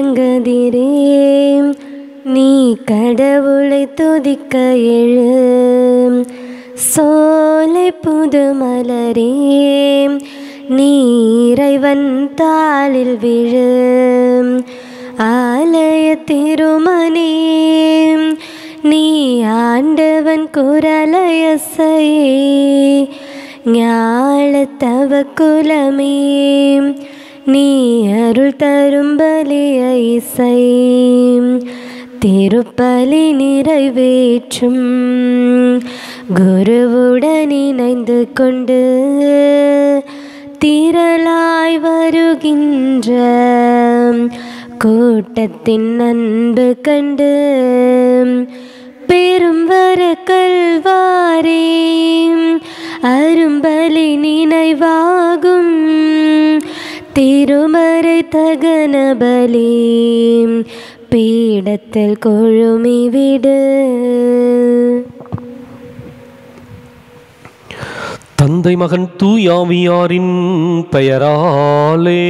கலங்கதிரே நீ கடவுளை துதிக்க எழு சோலை புது மலரே நீ இறைவன் தாளில் விழு ஆலய திருமணே நீ ஆண்டவன் குரலயசை ஞாழத்தவ குலமே நீ அருள் தரும் பலிய இசை திருப்பலி நிறைவேற்றும் குருவுடன் இணைந்து கொண்டு திரளாய் வருகின்ற கூட்டத்தின் அன்பு கண்டு பெரும் வர கல்வாரே அரும்பலி நினைவாகும் திருமறை தகன பலி பீடத்தில் கொழுமி விடு தந்தை மகன் தூயாவியாரின் பெயராலே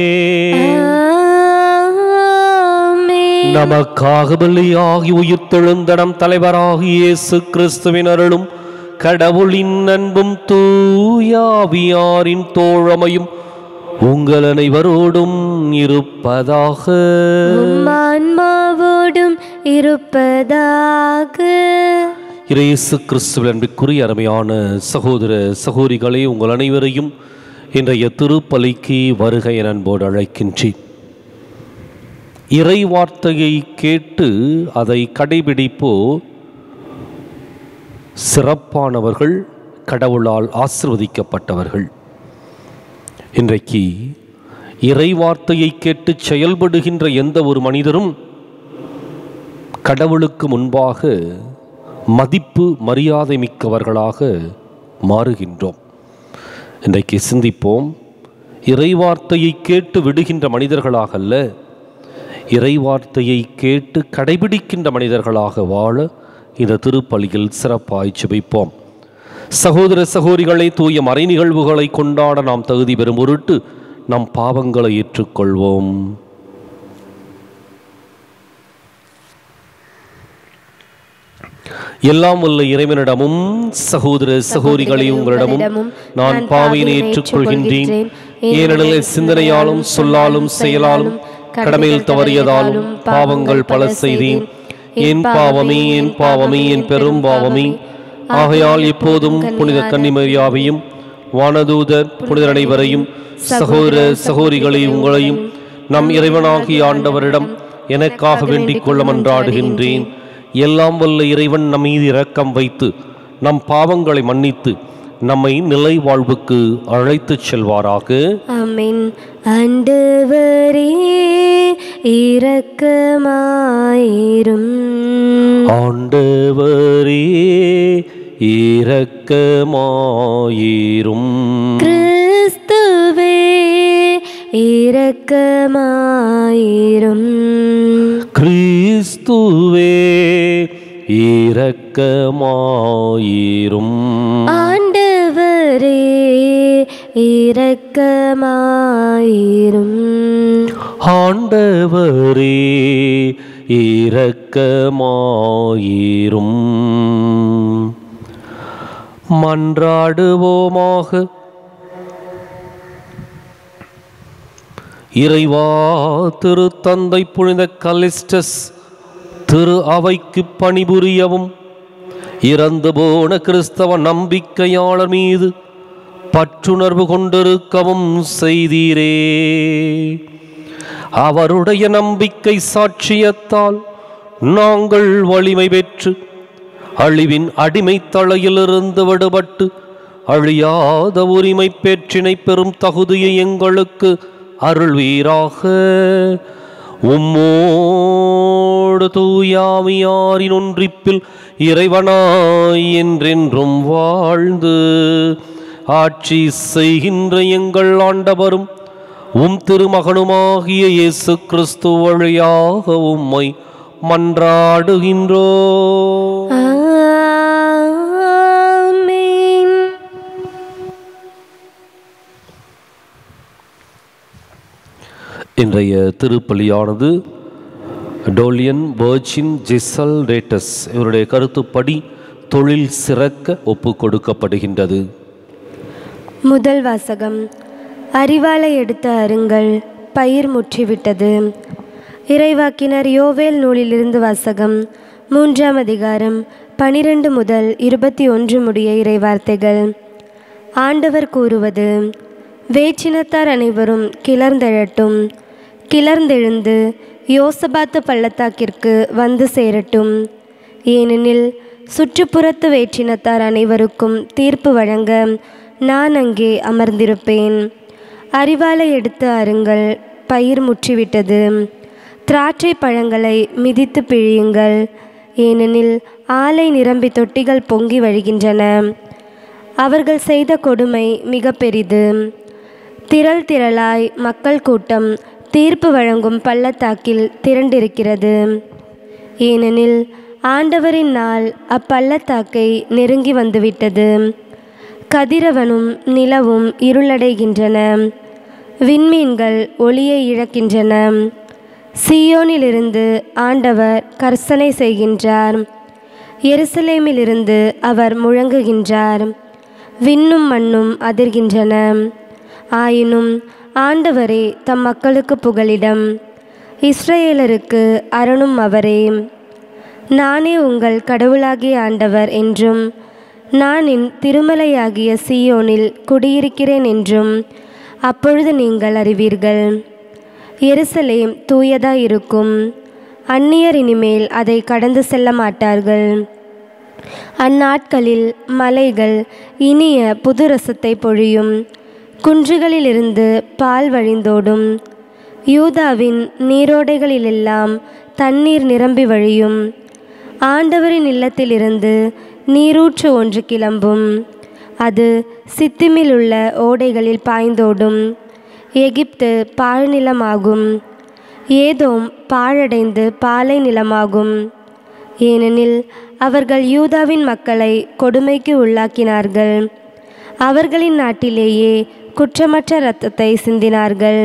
ஆமென். நமக்காக பலியாகி உயிர்த்தெழுந்தடம் தலைவராகி இயேசு கிறிஸ்துவின் அருளும் கடவுளின் அன்பும் தூயாவியாரின் தோழமையும் உங்கள் அனைவரோடும் இருப்பதாக உம் ஆன்மாவோடும் இருப்பதாக இயேசு கிறிஸ்துவில் அன்பிற்குரிய அருமையான சகோதர சகோதரிகளே உங்கள் அனைவரையும் இன்றைய திருப்பலிக்கு வருகை என அன்போடு அழைக்கின்றேன் இறை வார்த்தையை கேட்டு அதை கடைபிடிப்போ சிறப்பானவர்கள் கடவுளால் ஆசிர்வதிக்கப்பட்டவர்கள் இன்றைக்கு இறை வார்த்தையை கேட்டு செயல்படுகின்ற எந்த ஒரு மனிதரும் கடவுளுக்கு முன்பாக மதிப்பு மரியாதை மிக்கவர்களாக மாறுகின்றோம் இன்றைக்கு சிந்திப்போம் இறைவார்த்தையை கேட்டு விடுகின்ற மனிதர்களாக அல்ல இறைவார்த்தையை கேட்டு கடைபிடிக்கின்ற மனிதர்களாக வாழ இந்த திருப்பலியில் சிறப்பாய் சுபிப்போம் சகோதர சகோதரிகளை தூய மறை நிகழ்வுகளை கொண்டாட நாம் தகுதி பெறும் பொருட்டு நம் பாவங்களை ஏற்றுக்கொள்வோம் எல்லாம் உள்ள இறைவனிடமும் சகோதர சகோதரிகளை உங்களிடமும் நான் பாவியினை ஏற்றுக்கொள்கின்றேன் ஏனெனில் சிந்தனையாலும் சொல்லாலும் செயலாலும் கடமையில் தவறியதாலும் பாவங்கள் பல செய்தேன் என் பாவமே என் பாவமே என் பெரும் பாவமே ஆகையால் இப்போதும் புனித கன்னிமரியாவையும் வானதூதர் புனிதர் அனைவரையும் சகோதர சகோதரிகளை உங்களையும் நம் இறைவனாகிய ஆண்டவரிடம் எனக்காக வேண்டிக் கொள்ள மன்றாடுகின்றேன் எல்லாம் வல்ல இறைவன் நம் மீது இரக்கம் வைத்து நம் பாவங்களை மன்னித்து நம்மை நிலை வாழ்வுக்கு அழைத்துச் செல்வாராக அமின் ஆண்டவரே இரக்கமாயிரும் ஆண்டவரே இரக்கமாயிரும் கிறிஸ்துவே இரக்கமாயிரும் கிறிஸ்துவே இரக்கமாயிரும் ஆண்டவரே இரக்கமாயிரும் ஆண்டவரே இரக்கமாயிரும் மன்றாடுவோமாக இறைவா திருத்தந்தை புனித கலிஸ்டஸ் திரு அவைக்கு பணிபுரியவும் இறந்து போன கிறிஸ்தவ நம்பிக்கையாளர் மீது பற்றுணர்வு கொண்டிருக்கவும் செய்தீரே அவருடைய நம்பிக்கை சாட்சியத்தால் நாங்கள் வலிமை பெற்று அழிவின் அடிமை தலையிலிருந்து விடுபட்டு அழியாத உரிமை பெற்றினை பெறும் தகுதியை எங்களுக்கு அருள்வீராக உம்மோடு தூயாமியாரின் ஒன்றிப்பில் இறைவனாய் என்றென்றும் வாழ்ந்து ஆட்சி செய்கின்ற எங்கள் ஆண்டவரும் உம் திருமகனுமாகிய இயேசு கிறிஸ்து வழியாக உம்மை மன்றாடுகின்றோ ஆமென் இன்றைய திருப்பலியானது டோலியன் பர்ஜின் ஜிசல் ரேட்டஸ் இவருடைய கருத்துப்படி தொழில் சிறக்க ஒப்பு கொடுக்கப்படுகின்றது முதல் வாசகம் அறிவாலை எடுத்த அருங்கள் பயிர் முற்றிவிட்டது இறைவாக்கினர் யோவேல் நூலிலிருந்து வாசகம் மூன்றாம் அதிகாரம் பனிரெண்டு முதல் இருபத்தி ஒன்று முடிய இறைவார்த்தைகள் ஆண்டவர் கூறுவது வேற்றினத்தார் அனைவரும் கிளர்ந்தெழட்டும் கிளர்ந்தெழுந்து யோசபாத்து பள்ளத்தாக்கிற்கு வந்து சேரட்டும் ஏனெனில் சுற்றுப்புறத்து வேற்றினத்தார் அனைவருக்கும் தீர்ப்பு வழங்க நான் அங்கே அமர்ந்திருப்பேன் அறிவாலை எடுத்து அருங்கள் பயிர் முற்றிவிட்டது திராட்சை பழங்களை மிதித்து பிழியுங்கள் ஏனெனில் ஆலை நிரம்பி தொட்டிகள் பொங்கி வழிகின்றன அவர்கள் செய்த கொடுமை மிக பெரிது திரள் திரளாய் மக்கள் கூட்டம் தீர்ப்பு வழங்கும் பள்ளத்தாக்கில் திரண்டிருக்கிறது ஏனெனில் ஆண்டவரின் நாள் அப்பள்ளத்தாக்கை நெருங்கி வந்துவிட்டது கதிரவனும் நிலவும் இருளடைகின்றன விண்மீன்கள் ஒளியை இழக்கின்றன சியோனிலிருந்து ஆண்டவர் கர்சனை செய்கின்றார் எருசலேமிலிருந்து அவர் முழங்குகின்றார் விண்ணும் மண்ணும் அதிர்கின்றன ஆயினும் ஆண்டவரே தம் மக்களுக்கு புகலிடம் இஸ்ரேலருக்கு அரணும் அவரே நானே உங்கள் கடவுளாகிய ஆண்டவர் என்றும் நான் என் திருமலையாகிய சீயோனில் குடியிருக்கிறேன் என்றும் அப்பொழுது நீங்கள் அறிவீர்கள் எருசலேம் தூயதாயிருக்கும் அந்நியர் இனிமேல் அதை கடந்து செல்ல மாட்டார்கள் அந்நாட்களில் மலைகள் இனிய புது ரசத்தை பொழியும் குன்றுகளிலிருந்து பால் வழிந்தோடும் யூதாவின் நீரோடைகளிலெல்லாம் தண்ணீர் நிரம்பி வழியும் ஆண்டவரின் இல்லத்திலிருந்து நீரூற்று ஒன்று கிளம்பும் அது சித்திமில் உள்ள ஓடைகளில் பாய்ந்தோடும் எகிப்து பாழ்நிலமாகும் ஏதோம் பாழடைந்து பாலை நிலமாகும் ஏனெனில் அவர்கள் யூதாவின் மக்களை கொடுமைக்கு உள்ளாக்கினார்கள் அவர்களின் நாட்டிலேயே குற்றமற்ற இரத்தத்தை சிந்தினார்கள்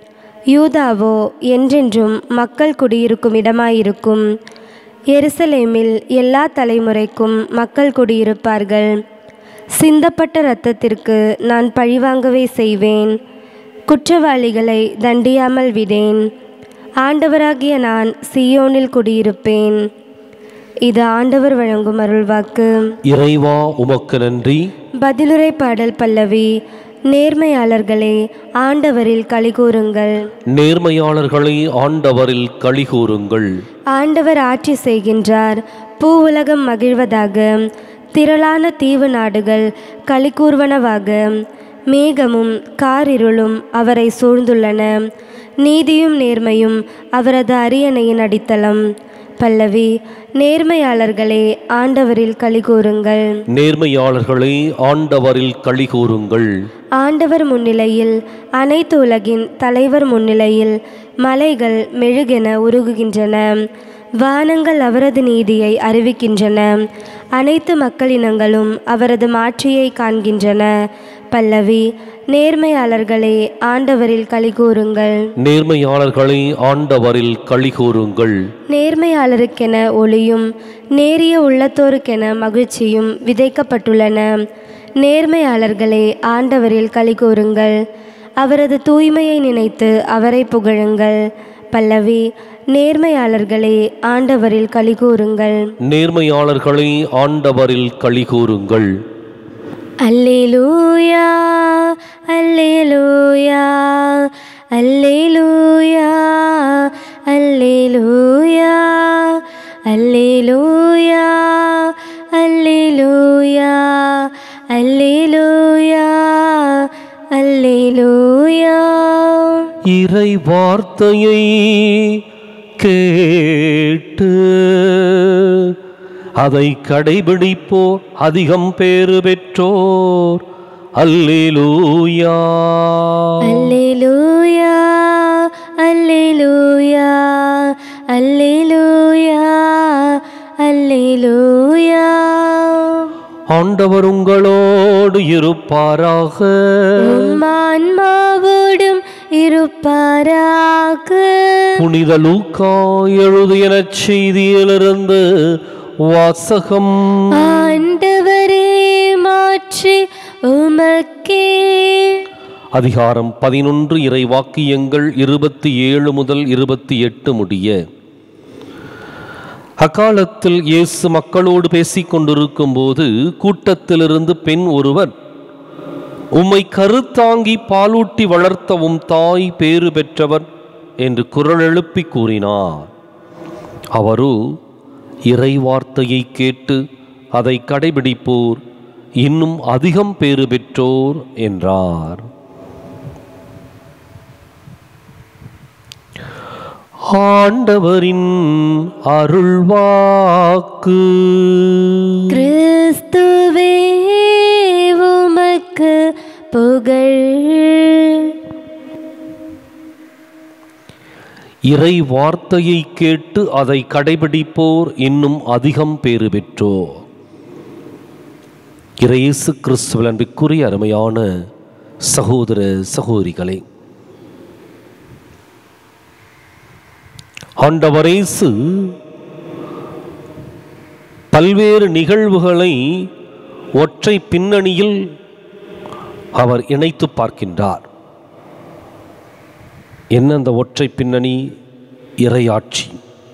யூதாவோ என்றென்றும் மக்கள் குடியிருக்கும் இடமாயிருக்கும் எருசலேமில் எல்லா தலைமுறைக்கும் மக்கள் குடியிருப்பார்கள் சிந்தப்பட்ட இரத்தத்திற்கு நான் பழிவாங்கவே செய்வேன் குற்றவாளிகளை தண்டியாமல் விடேன் ஆண்டவராகிய நான் சியோனில் குடியிருப்பேன் இது ஆண்டவர் வழங்கும் அருள்வாக்கு இறைவா உமக்கு நன்றி பதிலுரை பாடல் பல்லவி நேர்மையாளர்களே ஆண்டவரில் கலிகூறுங்கள் நேர்மையாளர்களை ஆண்டவரில் களிகூறுங்கள் ஆண்டவர் ஆட்சி செய்கின்றார் பூ உலகம் மகிழ்வதாக திரளான தீவு நாடுகள் களிகூர்வனவாக மேகமும் காரிருளும் அவரை சூழ்ந்துள்ளன நீதியும் நேர்மையும் அவரது அரியணையின் அடித்தளம் பல்லவி நேர்மையாளர்களே ஆண்டவரில் கலிகூறுங்கள் நேர்மையாளர்களை ஆண்டவரில் களிகூறுங்கள் ஆண்டவர் முன்னிலையில் அனைத்து உலகின் தலைவர் முன்னிலையில் மலைகள் மெழுகென உருகுகின்றன வானங்கள் அவரது நீதியை அறிவிக்கின்றன அனைத்து மக்களினங்களும் அவரது மாட்சியை காண்கின்றன பல்லவி நேர்மையாளர்களே ஆண்டவரில் கலிகூறுங்கள் நேர்மையாளர்களை ஆண்டவரில் களிகூறுங்கள் நேர்மையாளருக்கென ஒளியும் நேரிய உள்ளத்தோருக்கென மகிழ்ச்சியும் விதைக்கப்பட்டுள்ளன நேர்மையாளர்களே ஆண்டவரில் கலிகூறுங்கள் அவரது தூய்மையை நினைத்து அவரை புகழுங்கள் பல்லவி நேர்மையாளர்களே ஆண்டவரில் கலிகூறுங்கள் நேர்மையாளர்களை ஆண்டவரில் களிகூறுங்கள் அல்லேலூயா அல்லேலூயா அல்லேலூயா அல்லேலூயா அல்லேலூயா அல்லேலூயா அல்லேலூயா அல்லேலூயா இறை வார்த்தையை கேட்டு அதை கடைபிடிப்போர் அதிகம் பேறு பெற்றோர் அல்லேலூயா அல்லேலூயா அல்லேலூயா அல்லேலூயா அல்லேலூயா ஆண்டவர் உங்களோடு இருப்பாராக உம் ஆன்மாவோடும் இருப்பாராக புனித லூக்கா எழுதிய செய்தியிலிருந்து வாசகம் ஆண்டவரே மாற்றி உமக்கே அதிகாரம் பதினொன்று இறை வாக்கியங்கள் இருபத்தி ஏழு முதல் இருபத்தி எட்டு முடிய அக்காலத்தில் இயேசு மக்களோடு பேசிக் கொண்டிருக்கும் போது கூட்டத்திலிருந்து பெண் ஒருவர் உம்மை கருத்தாங்கி பாலூட்டி வளர்த்தவும் தாய் பேறு பெற்றவர் என்று குரல் எழுப்பி கூறினார் அவரோ இறை வார்த்தையை கேட்டு அதை கடைபிடிப்போர் இன்னும் அதிகம் பேறு பெற்றோர் என்றார் ஆண்டவரின் அருள்வாக்கு கிறிஸ்துவே உமக்கு புகழ் இறை வார்த்தையை கேட்டு அதை கடைபிடிப்போர் இன்னும் அதிகம் பேறு பெற்றோர் இறையேசு கிறிஸ்துவ அன்பிற்குரிய அருமையான சகோதர சகோதரிகளே ஆண்டவரேசு பல்வேறு நிகழ்வுகளை ஒற்றை பின்னணியில் அவர் இணைத்து பார்க்கின்றார் என்ன அந்த ஒற்றை பின்னணி இறையாட்சி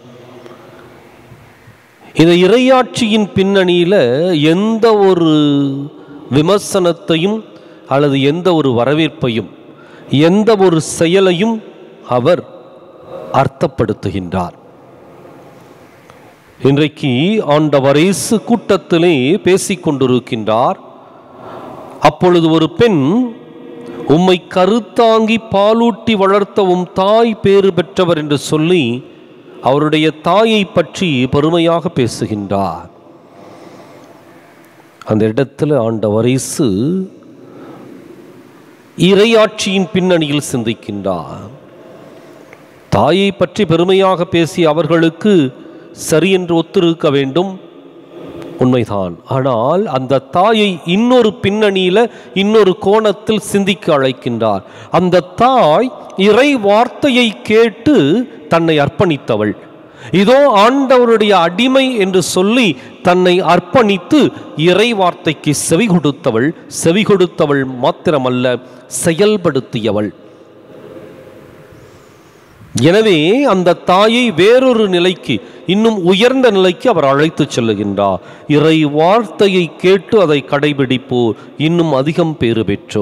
இந்த இறையாட்சியின் பின்னணியில் எந்த ஒரு விமர்சனத்தையும் அல்லது எந்த ஒரு வரவேற்பையும் எந்த ஒரு செயலையும் அவர் அர்த்தப்படுத்துகின்றார் இன்றைக்கு ஆண்டவரேசு கூட்டத்திலே பேசிக் கொண்டிருக்கின்றார் அப்பொழுது ஒரு பெண் உம்மை கருத்தாங்கி பாலூட்டி வளர்த்தவும் தாய் பேறு பெற்றவர் என்று சொல்லி அவருடைய தாயை பற்றி பெருமையாக பேசுகின்றார் அந்த இடத்துல ஆண்டவரேசு இறையாட்சியின் பின்னணியில் சிந்திக்கின்றார் தாயை பற்றி பெருமையாக பேசி அவர்களுக்கு சரி என்று ஒத்திருக்க வேண்டும் உண்மைதான் ஆனால் அந்த தாயை இன்னொரு பின்னணியில இன்னொரு கோணத்தில் சிந்திக்க அழைக்கின்றார் அந்த தாய் இறை வார்த்தையை கேட்டு தன்னை அர்ப்பணித்தவள் இதோ ஆண்டவருடைய அடிமை என்று சொல்லி தன்னை அர்ப்பணித்து இறை வார்த்தைக்கு செவி கொடுத்தவள் செவி கொடுத்தவள் மாத்திரமல்ல செயல்படுத்தியவள் எனவே அந்த தாயை வேறொரு நிலைக்கு இன்னும் உயர்ந்த நிலைக்கு அவர் அழைத்து செல்லுகின்றார் இறை வார்த்தையை கேட்டு அதை கடைபிடிப்போர் இன்னும் அதிகம் பேறு பெற்றோ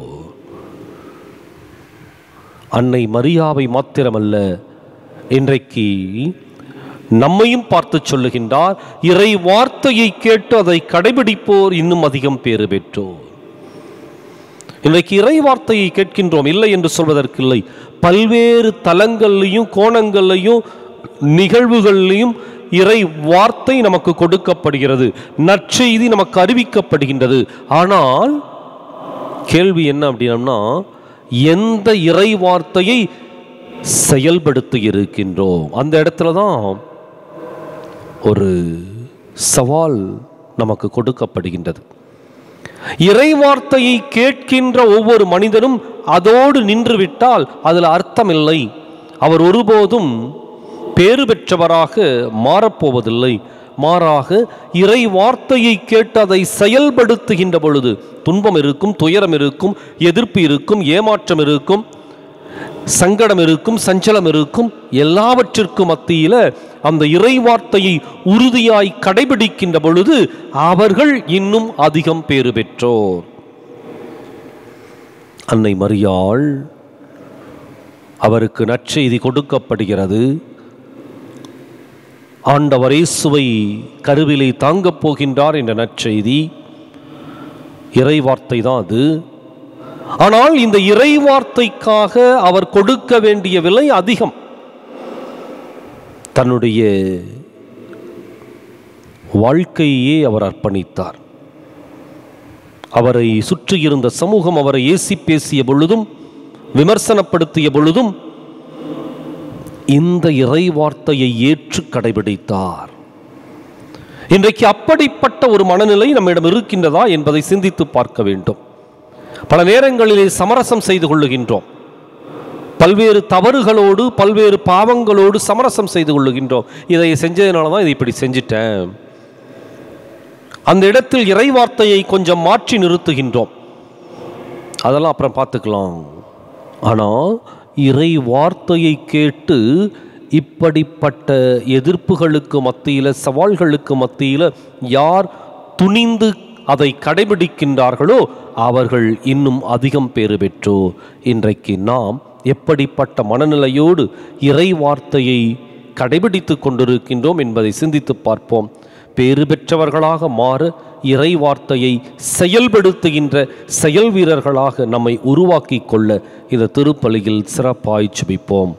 அன்னை மரியாவை மாத்திரமல்ல இன்றைக்கு நம்மையும் பார்த்து சொல்லுகின்றார் இறை வார்த்தையை கேட்டு அதை கடைபிடிப்போர் இன்னும் அதிகம் பேறு பெற்றோர் இன்றைக்கு இறை வார்த்தையை கேட்கின்றோம் இல்லை என்று சொல்வதற்கில்லை பல்வேறு தலங்கள்லையும் கோணங்கள்லையும் நிகழ்வுகள்லையும் இறை வார்த்தை நமக்கு கொடுக்கப்படுகிறது நற்செய்தி நமக்கு அறிவிக்கப்படுகின்றது ஆனால் கேள்வி என்ன அப்படின்னா எந்த இறை வார்த்தையை செயல்படுத்தி இருக்கின்றோம் அந்த இடத்துல தான் ஒரு சவால் நமக்கு கொடுக்கப்படுகின்றது இறை வார்த்தையை கேட்கின்ற ஒவ்வொரு மனிதனும் அதோடு நின்று விட்டால் அதில் அர்த்தமில்லை அவர் ஒருபோதும் பேறு பெற்றவராக மாறப்போவதில்லை மாறாக இறை வார்த்தையை கேட்டு அதை செயல்படுத்துகின்ற பொழுது துன்பம் இருக்கும் துயரம் இருக்கும் எதிர்ப்பு இருக்கும் ஏமாற்றம் இருக்கும் சங்கடம் இருக்கும் சஞ்சலம் இருக்கும் எல்லாவற்றிற்கும் மத்தியில அந்த இறை வார்த்தையை உறுதியாய் கடைபிடிக்கின்ற பொழுது அவர்கள் இன்னும் அதிகம் பேறு பெற்றோர் அன்னை மரியாள் அவருக்கு நற்செய்தி கொடுக்கப்படுகிறது ஆண்டவர் இயேசுவை கருவிலை தாங்கப் போகின்றார் என்ற நற்செய்தி இறை வார்த்தை தான் அது ஆனால் இந்த இறை வார்த்தைக்காக அவர் கொடுக்க வேண்டிய விலை அதிகம் தன்னுடைய வாழ்க்கையே அவர் அர்ப்பணித்தார் அவரை சுற்றியிருந்த சமூகம் அவரை ஏசி பேசிய பொழுதும் விமர்சனப்படுத்திய பொழுதும் இந்த இறை வார்த்தையை ஏற்று கடைபிடித்தார் இன்றைக்கு அப்படிப்பட்ட ஒரு மனநிலை நம்மிடம் இருக்கின்றதா என்பதை சிந்தித்து பார்க்க வேண்டும் பல நேரங்களிலே சமரசம் செய்து கொள்ளுகின்றோம் பல்வேறு தவறுகளோடு பல்வேறு பாவங்களோடு சமரசம் செய்து கொள்ளுகின்றோம் இதை செஞ்சதுனால தான் இதை இப்படி செஞ்சிட்டேன் அந்த இடத்தில் இறை வார்த்தையை கொஞ்சம் மாற்றி நிறுத்துகின்றோம் அதெல்லாம் அப்புறம் பார்த்துக்கலாம் ஆனால் இறை வார்த்தையை கேட்டு இப்படிப்பட்ட எதிர்ப்புகளுக்கு மத்தியில் சவால்களுக்கு மத்தியில் யார் துணிந்து அதை கடைபிடிக்கின்றார்களோ அவர்கள் இன்னும் அதிகம் பேறு பெற்றோ இன்றைக்கு நாம் எப்படிப்பட்ட மனநிலையோடு இறை வார்த்தையை கடைபிடித்து கொண்டிருக்கின்றோம் என்பதை சிந்தித்து பார்ப்போம் பேறு பெற்றவர்களாக மாற இறை வார்த்தையை செயல்படுத்துகின்ற செயல் வீரர்களாக நம்மை உருவாக்கி கொள்ள இந்த திருப்பலியில் சிறப்பாய் சுபிப்போம்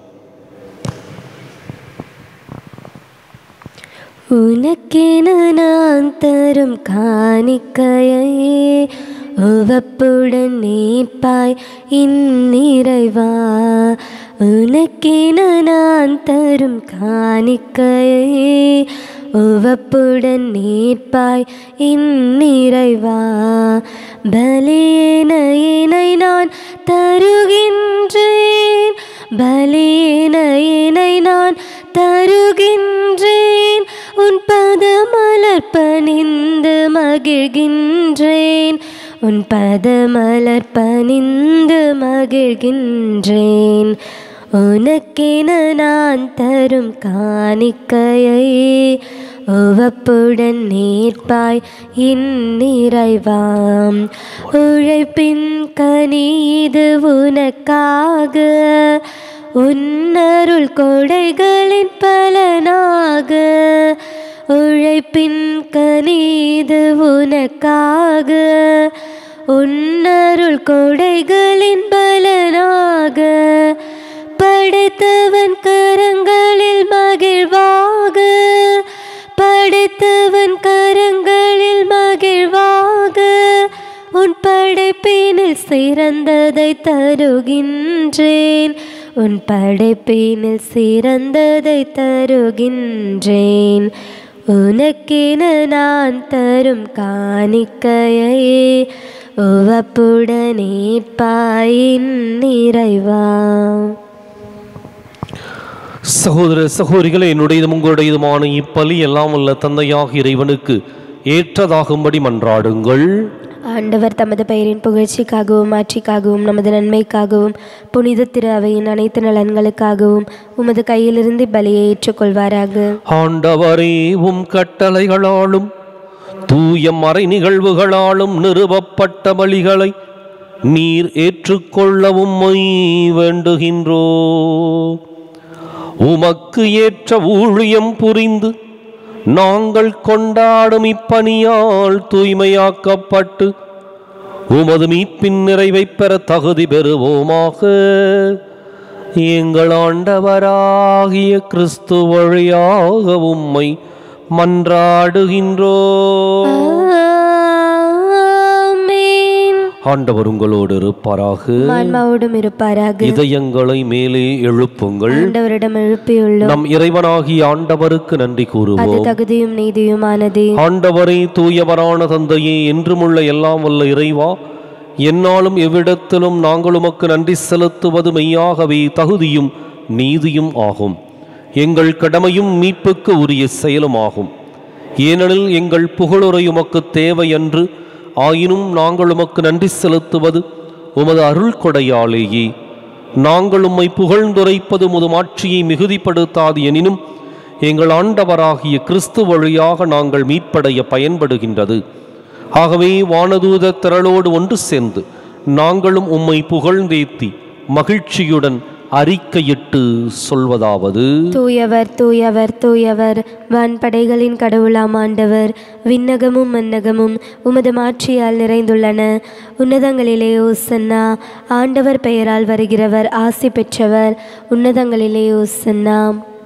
உனக்கென நான் தரும் காணிக்கையே உவப்புடன் நீப்பாய் இந்நிறைவா உனக்கென நான் தரும் காணிக்கையே உவப்புடன் நீப்பாய் இந்நிறைவா பலியேன இணை நான் தருகின்றேன் பலியேன இணை நான் தருகின்றேன் உன் பதமலர் பணிந்து மகிழ்கின்றேன் உன் பதமலர் பணிந்து மகிழ்கின்றேன் உனக்கென நான் தரும் காணிக்கையை உவப்புடன் நேர்ப்பாய் இந்நிறைவாம் உழைப்பின் கனி இது உனக்காக உன்னருள் கொடைகளின் பலனாக உழைப்பின் கனீது உனக்காக உன்னருள் கொடைகளின் பலனாக படைத்தவன் கரங்களில் மகிழ்வாக படைத்தவன் கரங்களில் மகிழ்வாக உன் படைப்பினில் சிறந்ததை தருகின்றேன் உன் படைப்பினில் சிறந்ததை தருகின்றேன் உனக்கென நான் தரும் காணிக்கையை உவப்புடனே பாயின் நிறைவா சகோதர சகோதரிகளே என்னுடையதும் உங்களுடையதுமான இப்பலி எல்லாம் உள்ள தந்தையாக இறைவனுக்கு ஏற்றதாகும்படி மன்றாடுங்கள் ஆண்டவர் தமது பெயரின் புகழ்ச்சிக்காகவும் மாட்சிக்காகவும் நமது நன்மைக்காகவும் புனித திரு அவையின் அனைத்து நலன்களுக்காகவும் உமது கையிலிருந்து பலியை ஏற்றுக்கொள்வாராக ஆண்டவரே உம் கட்டளைகளாலும் தூய மறை நிகழ்வுகளாலும் நிறுவப்பட்ட பலிகளை நீர் ஏற்றுக்கொள்ளவும் வேண்டுகின்றோ உமக்கு ஏற்ற ஊழியம் புரிந்து நாங்கள் கொண்டாடும் இப்பணியால் தூய்மையாக்கப்பட்டு உமது மீட்பின் நிறைவைப் பெற தகுதி பெறுவோமாக எங்கள் ஆண்டவராகிய கிறிஸ்து வழியாக உம்மை மன்றாடுகின்றோ ஆமென். ஆண்டவர் உங்களோடு இருப்பாராக ஆன்மாவோடும் இருப்பாராக இதயங்களை மேலே எழுப்புங்கள் ஆண்டவரிடம் எழுப்பியுள்ளோம் நம் இறைவனாகிய ஆண்டவருக்கு நன்றி அது கூறுவோம் தகுதியும் நீதியுமானதே ஆண்டவரே தூயவரான தந்தையே என்றுமுள்ள எல்லாம் வல்ல இறைவா என்னாலும் எவ்விடத்திலும் நாங்கள் உமக்கு நன்றி செலுத்துவது மெய்யாகவே தகுதியும் நீதியும் ஆகும் எங்கள் கடமையும் மீட்புக்கு உரிய செயலும் ஆகும் ஏனெனில் எங்கள் புகழுரை உமக்கு தேவையன்று ஆயினும் நாங்கள் உமக்கு நன்றி செலுத்துவது உமது அருள் கொடையாலேயே நாங்கள் உம்மை புகழ்ந்துரைப்பது உமது மாட்சியை மிகுதிப்படுத்தாது எனினும் எங்கள் ஆண்டவராகிய கிறிஸ்து வழியாக நாங்கள் மீட்படைய பயன்படுகின்றது ஆகவே வானதூத திரளோடு ஒன்று சேர்ந்து நாங்களும் உம்மை புகழ்ந்தேத்தி மகிழ்ச்சியுடன் அறிக்கையிட்டு சொல்வதாவது தூயவர் தூயவர் தூயவர் வான்படைகளின் கடவுளாம் ஆண்டவர் விண்ணகமும் மன்னகமும் உமது மாட்சியால் நிறைந்துள்ளன உன்னதங்களிலே ஓசன்னா ஆண்டவர் பெயரால் வருகிறவர் ஆசி பெற்றவர் உன்னதங்களிலே ஓசன்னா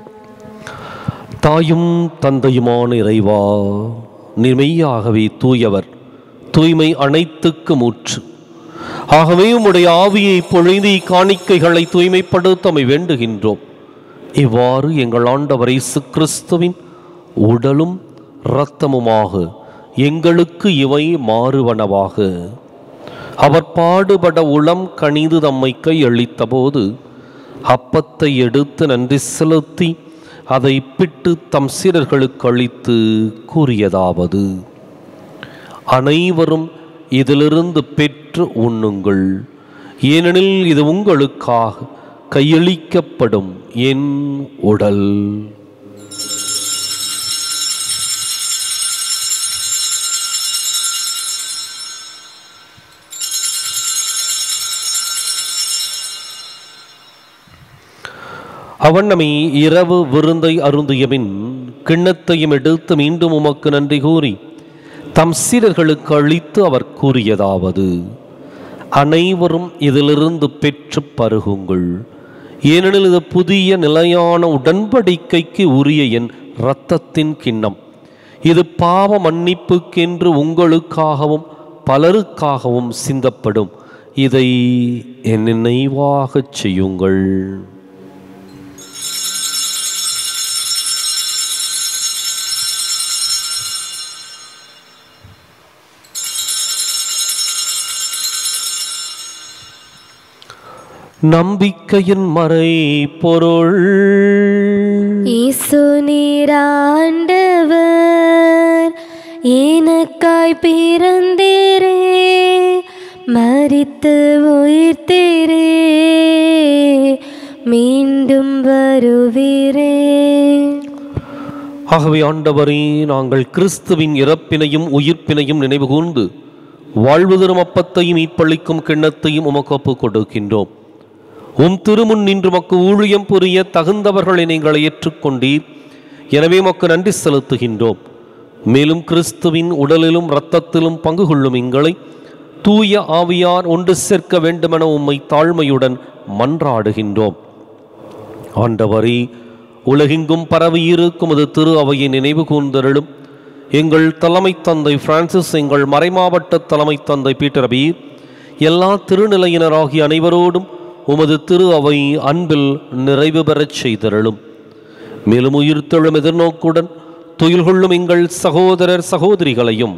தாயும் தந்தையுமான இறைவா நிர்மையாகவே தூயவர் தூய்மை அனைத்துக்கு மூற்று ஆகவே உம்முடைய ஆவியை பொழிந்து இக்காணிக்கைகளை தூய்மைப்படுத்தமை வேண்டுகின்றோம் இவ்வாறு எங்கள் ஆண்டவர் இயேசு கிறிஸ்துவின் உடலும் இரத்தமுமாக எங்களுக்கு இவை மாறுவனவாக அவர் பாடுபட உளம் கனிந்து தம்மை கையளித்த போது அப்பத்தை எடுத்து நன்றி செலுத்தி அதை பிட்டு தம் சீடர்களுக்கு அளித்து கூறியதாவது அனைவரும் இதிலிருந்து பெற்று உண்ணுங்கள் ஏனெனில் இது உங்களுக்காக கையளிக்கப்படும் என் உடல் அவண்ணமை இரவு விருந்தை அருந்தியபின் கிண்ணத்தையும் எடுத்து மீண்டும் உமக்கு நன்றி கூறி தம் சீடர்களுக்கு அளித்து அவர் கூறியதாவது அனைவரும் இதிலிருந்து பெற்று பருகுங்கள் ஏனெனில் இது புதிய நிலையான உடன்படிக்கைக்கு உரிய என் இரத்தத்தின் கிண்ணம் இது பாவ மன்னிப்புக்கென்று உங்களுக்காகவும் பலருக்காகவும் சிந்தப்படும் இதை என் நினைவாகச் செய்யுங்கள் நம்பிக்கையின் மறை பொருள் இயேசு நீராண்டவர் எனக்காய் பிறந்தீரே மரித்து உயிர்த்தீரே மீண்டும் வருவீரே ஆகவே ஆண்டவரே நாங்கள் கிறிஸ்துவின் இறப்பினையும் உயிர்ப்பினையும் நினைவு கூர்ந்து வாழ்வு தரும் அப்பத்தையும் மீட்பளிக்கும் கிண்ணத்தையும் உமக்கு ஒப்புக் கொடுக்கின்றோம் உம் திருமுன் நின்று மக்கு ஊழியம் புரிய தகுந்தவர்களை நீங்கள் ஏற்றுக்கொண்டீர் எனவே மக்கு நன்றி செலுத்துகின்றோம் மேலும் கிறிஸ்துவின் உடலிலும் இரத்தத்திலும் பங்கு கொள்ளும் எங்களை தூய ஆவியார் ஒன்று சேர்க்க வேண்டுமென உம்மை தாழ்மையுடன் மன்றாடுகின்றோம் ஆண்டவரே உலகெங்கும் பரவி இருக்கும் அது திரு அவையை நினைவு கூர்ந்தருளும் எங்கள் தலைமை தந்தை பிரான்சிஸ் எங்கள் மறைமாவட்ட தலைமை தந்தை பீட்டர் பீர் எல்லா திருநிலையினராகிய அனைவரோடும் உமது திரு அவை அன்பில் நிறைவு பெறச் செய்தருளும் மேலும் உயிர்த்தெழும் எதிர்நோக்குடன் துயில் கொள்ளும் எங்கள் சகோதரர் சகோதரிகளையும்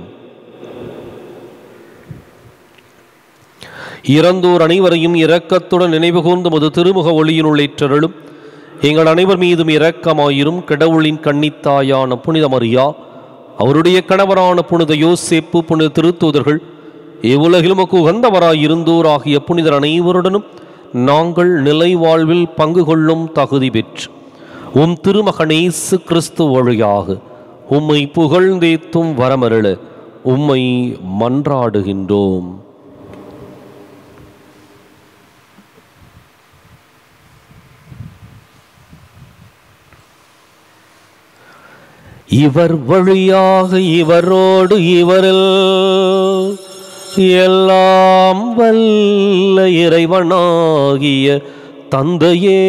இறந்தோர் அனைவரையும் இரக்கத்துடன் நினைவு கூர்ந்து முது திருமுக ஒளியினுள் ஏற்றருளும் எங்கள் அனைவர் மீதும் இரக்கமாயிரும் கடவுளின் கன்னித்தாயான புனித மரியா அவருடைய கணவரான புனித யோசேப்பு புனித திருத்தூதர்கள் இவ்வுலகிலும் உகந்தவராயிருந்தோர் ஆகிய புனிதர் அனைவருடனும் நாங்கள் நிலை வாழ்வில் பங்கு கொள்ளும் தகுதி பெற்று உம் திருமகனேசு கிறிஸ்து வழியாக உம்மை புகழ்ந்தேத்தும் வரமருள உம்மை மன்றாடுகின்றோம் இவர் வழியாக இவரோடு இவரில் எல்லாம் வல்ல இறைவனாகிய தந்தையே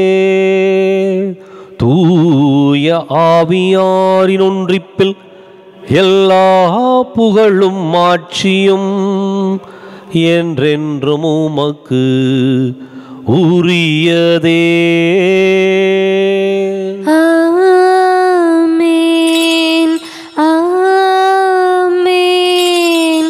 தூய ஆவியாரின் ஒன்றிப்பில் எல்லா புகழும் மாட்சியும் என்றென்றும் உமக்கு உரியதே ஆமென் ஆமென்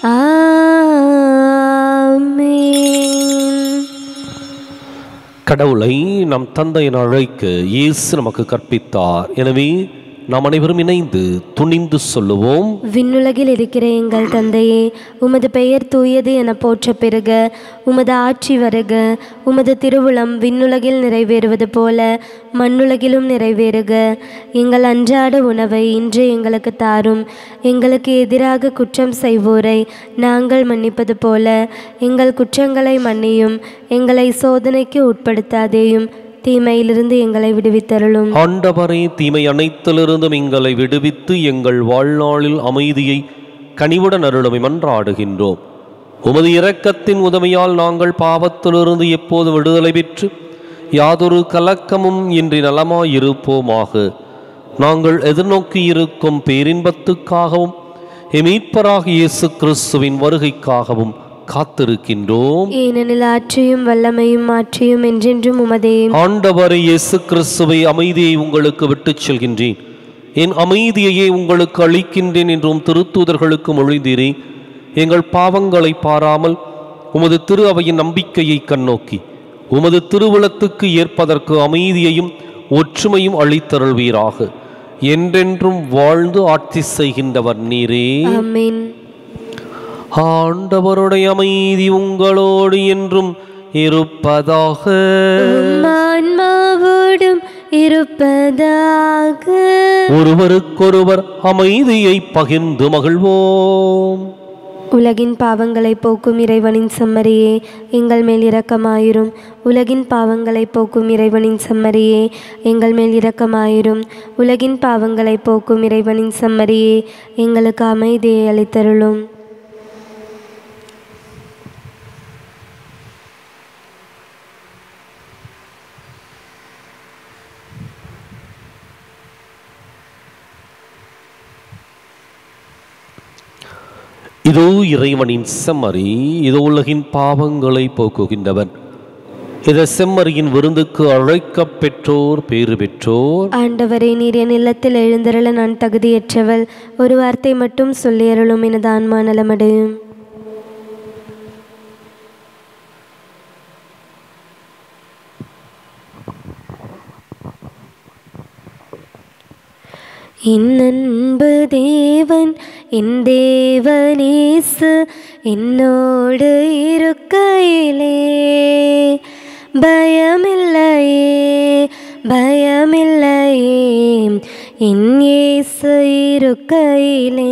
ஆமென் கடவுளை நம் தந்தையின் அழைக்க இயேசு நமக்கு கற்பித்தார் எனவே நாம் அனைவரும் இணைந்து துணிந்து சொல்லுவோம் விண்ணுலகில் இருக்கிற எங்கள் தந்தையே உமது பெயர் தூயது என போற்ற பெறுக உமது ஆட்சி வருக உமது திருவுளம் விண்ணுலகில் நிறைவேறுவது போல மண்ணுலகிலும் நிறைவேறுக எங்கள் அன்றாட உணவை இன்று எங்களுக்கு தாரும் எங்களுக்கு எதிராக குற்றம் செய்வோரை நாங்கள் மன்னிப்பது போல எங்கள் குற்றங்களை மன்னியும் எங்களை சோதனைக்கு உட்படுத்தாதேயும் தீமையிலிருந்து எங்களை விடுவித்தருளும் ஆண்டவரே தீமை அனைத்திலிருந்தும் எங்களை விடுவித்து எங்கள் வாழ்நாளில் அமைதியை கனிவுடன் அருளுமை மன்றாடுகின்றோம் உமது இரக்கத்தின் உதவியால் நாங்கள் பாவத்திலிருந்து எப்போது விடுதலை பெற்று யாதொரு கலக்கமும் இன்றி நலமாயிருப்போமாக நாங்கள் எதிர்நோக்கி இருக்கும் பேரின்பத்துக்காகவும் எமீட்பராக இயேசு கிறிஸ்துவின் வருகைக்காகவும் காத்திருக்கின்றோம் ஏனெனில் ஆட்சியும் வல்லமையும் மாற்றியும் என்றென்றும் உமதே ஆண்டவரை இயேசு கிறிஸ்துவை அமைதியை உங்களுக்கு விட்டுச் செல்கின்றேன் என் அமைதியையே உங்களுக்கு அளிக்கின்றேன் என்றும் திருத்தூதர்களுக்கு மொழிந்தீரே எங்கள் பாவங்களை பாராமல் உமது திரு அவையின் நம்பிக்கையை கண்ணோக்கி உமது திருவுளத்துக்கு ஏற்பதற்கு அமைதியையும் ஒற்றுமையும் அளித்தருள்வீராக என்றென்றும் வாழ்ந்து ஆட்சி செய்கின்றவர் நீரே ஆமென் ஆண்டவருடைய அமைதி உங்களோடு என்றும் இருப்பதாக உம் ஆன்மாவோடும் இருப்பதாக ஒருவருக்கொருவர் அமைதியை பகிர்ந்து மகிழ்வோம் உலகின் பாவங்களை போக்கும் இறைவனின் செம்மறியே எங்கள் மேல் இரக்கமாயிரும் உலகின் பாவங்களை போக்கும் இறைவனின் செம்மறியே எங்கள் மேல் இரக்கமாயிரும் உலகின் பாவங்களை போக்கும் இறைவனின் செம்மறியே எங்களுக்கு அமைதியை அளித்தருளும் இதோ இறைவனின் செம்மறி இதோ உலகின் பாவங்களை போக்குகின்றவர் இத செம்மறியின் விருந்துக்கு அழைக்கப் பெற்றோர் பேறு பெற்றோர் ஆண்டவரே நீர் என் இல்லத்தில் எழுந்தருள நான் தகுதியற்றவள் ஒரு வார்த்தை மட்டும் சொல்லி அருளும் எனது ஆன்மா நலமடையும் என் அன்பு தேவன் என் தேவனேசு என்னோடு இருக்கையிலே பயமில்லையே பயமில்லையே என் இயேசு இருக்கையிலே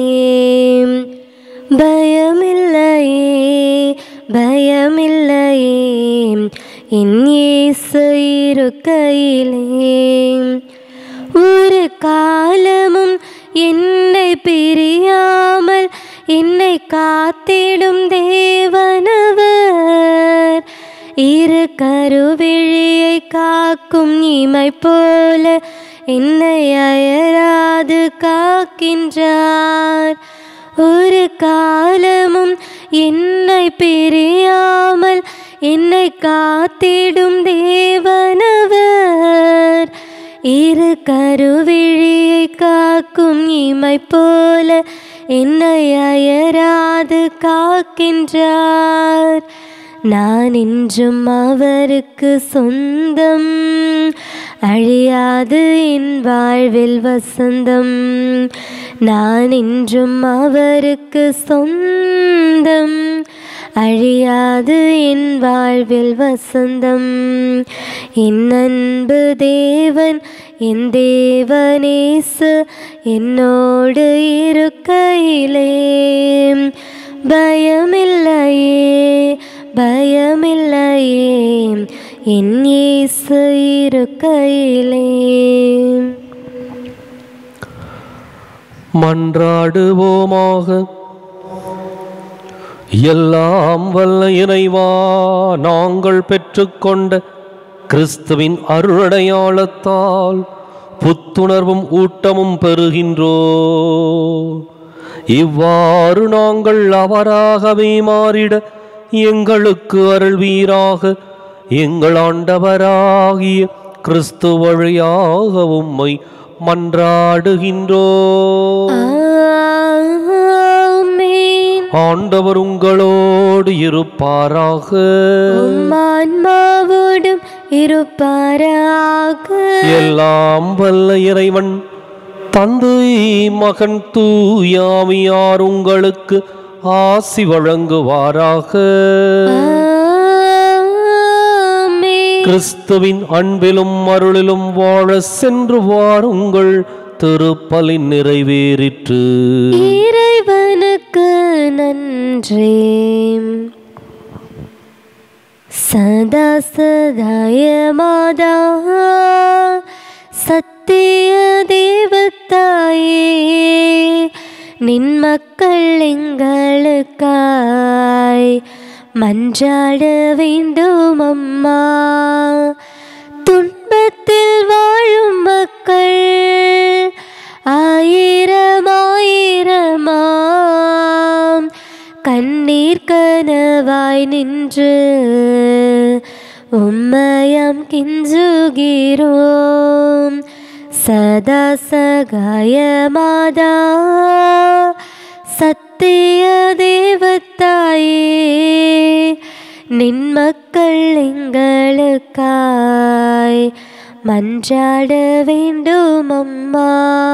பயமில்லையே பயமில்லையே என் இயேசு இருக்கையிலே ஒரு காலமும் என்னை பிரியாமல் என்னை காத்திடும் தேவனவர் இரு கருவிழியை காக்கும் இமை போல என்னை அயராது காக்கின்றார் ஒரு காலமும் என்னை பிரியாமல் என்னை காத்திடும் தேவனவர் இரு கருவிழியை காக்கும் இமை போல என்னை அயராது காக்கின்றார் நான் இன்றும் அவருக்கு சொந்தம் அழியாது என் வாழ்வில் வசந்தம் நான் இன்றும் அவருக்கு சொந்தம் அழியாது என் வாழ்வில் வசந்தம் என் அன்பு தேவன் என் தேவனேசு என்னோடு இருக்கையிலே பயமில்லையே பயமில்லையே என் இயேசு இருக்கையிலே மன்றாடுவோமாக எல்லாம் வல்ல இறைவா நாங்கள் பெற்றுக்கொண்ட கிறிஸ்துவின் அருளடையாளத்தால் புத்துணர்வும் ஊட்டமும் பெறுகின்றோ இவ்வாறு நாங்கள் அவராகவே மாறிட எங்களுக்கு அருள்வீராக எங்கள் ஆண்டவராகிய கிறிஸ்து வழியாக உம்மை மன்றாடுகின்றோ ஆமென். ஆண்டவர் உங்களோடு இருப்பாராக உம் ஆன்மாவோடும் இருப்பாராக எல்லாம் வல்ல இறைவன் தந்தை மகன் தூயாமியார் உங்களுக்கு ஆசி வழங்குவாராக ஆமென். கிறிஸ்துவின் அன்பிலும் அருளிலும் வாழ சென்று வாருங்கள் திருப்பலின் நிறைவேறிற்று இறைவனுக்கு நன்றி சதா சதாய மாதா சத்திய தேவத்தாயே நின் மக்கள் எங்களுக்காய் மன்றாட வேண்டும் அம்மா துன்பத்தில் வாழும் மக்கள் ஆயிரம் ஆயிரமாம் கண்ணீர் கனவாய் நின்று உம்மையாம் கிஞ்சுகிறோம் சதா சகாய மாதா சத்திய தேவத்தாயே நின்மக்கள் எங்களுக்காய் மன்றாட வேண்டும் அம்மா